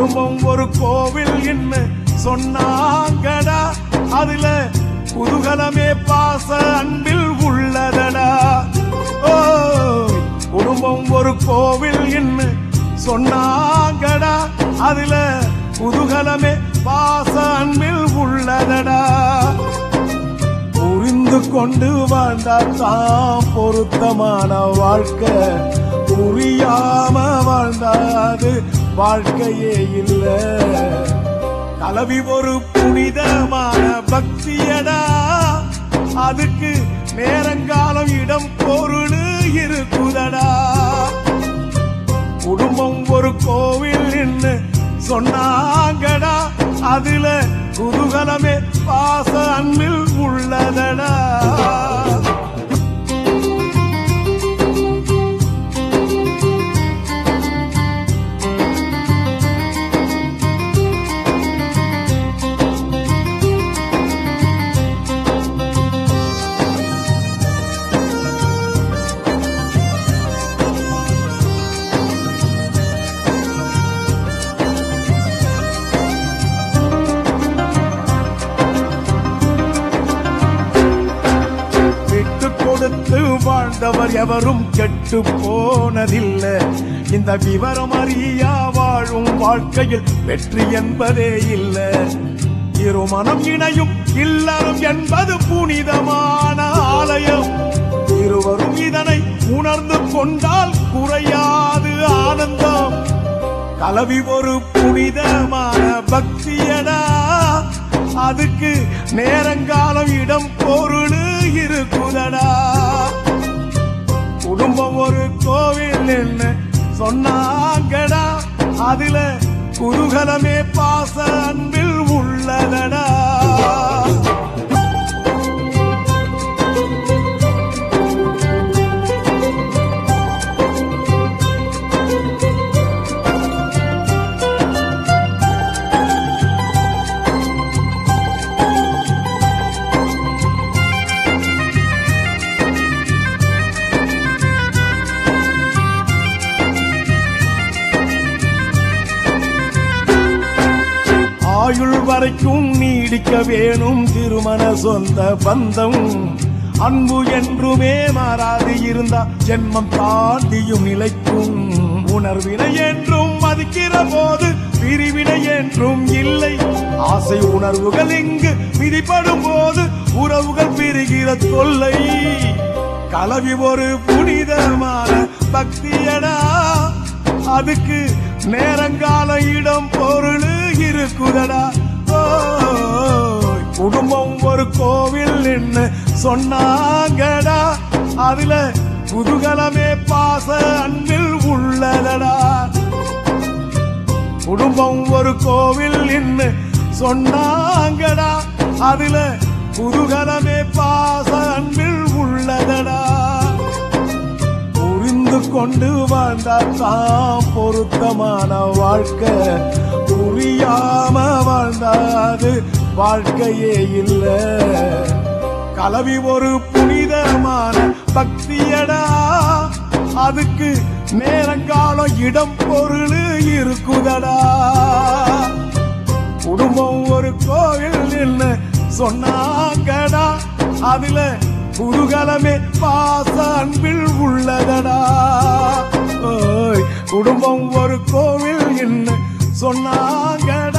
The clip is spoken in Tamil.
குடும்பம் ஒரு கோவில் என்ன சொன்னாங்கடா அதுல குதூகலமே பாச அன்பில் உள்ளதடா ஓ குடும்பம் ஒரு கோவில் என்ன சொன்னாங்கடா அதுல குதூகலமே பாச அன்பில் உள்ளதடா புரிந்து கொண்டு வாழ்ந்தாதான் பொருத்தமான வாழ்க்கை புரியாம வாழ்ந்தாது வாழ்க்கையே இல்ல கலவி ஒரு புனிதமான பக்தியடா அதுக்கு நேரங்காலம் இடம் பொருள் இருக்குதடா குடும்பம் ஒரு கோவில் என்று சொன்னாங்கடா அதுல குதூகலமே பாச அன்பில் உள்ளதடா விட்டு கொடுத்து வாழ்ந்தவர் எவரும் கெட்டு போனதில்லை இந்த விவரம் அறியா வாழும் வாழ்க்கையில் வெற்றி என்பதே இல்லை இருமனம் இணையும் இல்லறம் என்பது புனிதமான ஆலயம் இருவரும் இதனை உணர்ந்து கொண்டால் குறையாது ஆனந்தம் கலவி ஒரு புனிதமான பக்தியடா அதுக்கு நேரங்காலம் இடம் பொருள் இருக்குதடா குடும்பம் ஒரு கோவில் என்ன சொன்னாங்கடா அதுல குதூகலமே பாச அன்பில் உள்ளதடா ஆயுள் வரைக்கும் நீடிக்க வேணும் திருமண சொந்த பந்தம் அன்பு என்றுமே மாறாது இருந்தா ஜென்மம் தாண்டியும் நிலைக்கும் உணர்வினை என்றும் மதிக்கிற போது பிரிவினை என்றும் இல்லை ஆசை உணர்வுகள் இங்கு விதிப்படும் போது உறவுகள் பிரிகிற தொல்லை கலவி ஒரு புனிதமான பக்தியடா அதுக்கு நேரங்கால இடம் பொருள் இருக்குதடா ஓய், குடும்பம் ஒரு கோவில் என்ன சொன்னாங்கடா அதுல குதூகலமே பாச அன்பில் உள்ளதடா குடும்பம் ஒரு கோவில் என்ன சொன்னாங்கடா அதுல குதூகலமே பாச அன்பில் உள்ளதடா புரிந்து கொண்டு வாழ்ந்தாதான் பொருத்தமான வாழ்க்கை புரியாம வாழ்ந்தாது வாழ்க்கையே இல்ல கலவி ஒரு புனிதமான பக்தியடா அதுக்கு நேரங்காலம் இடம் பொருள் இருக்குதடா குடும்பம் ஒரு கோவில் என்ன சொன்னாங்கடா அதுல குதூகலமே பாச அன்பில் உள்ளதடா ஓய் குடும்பம் ஒரு கோவில் என்ன சொன்னாங்கடா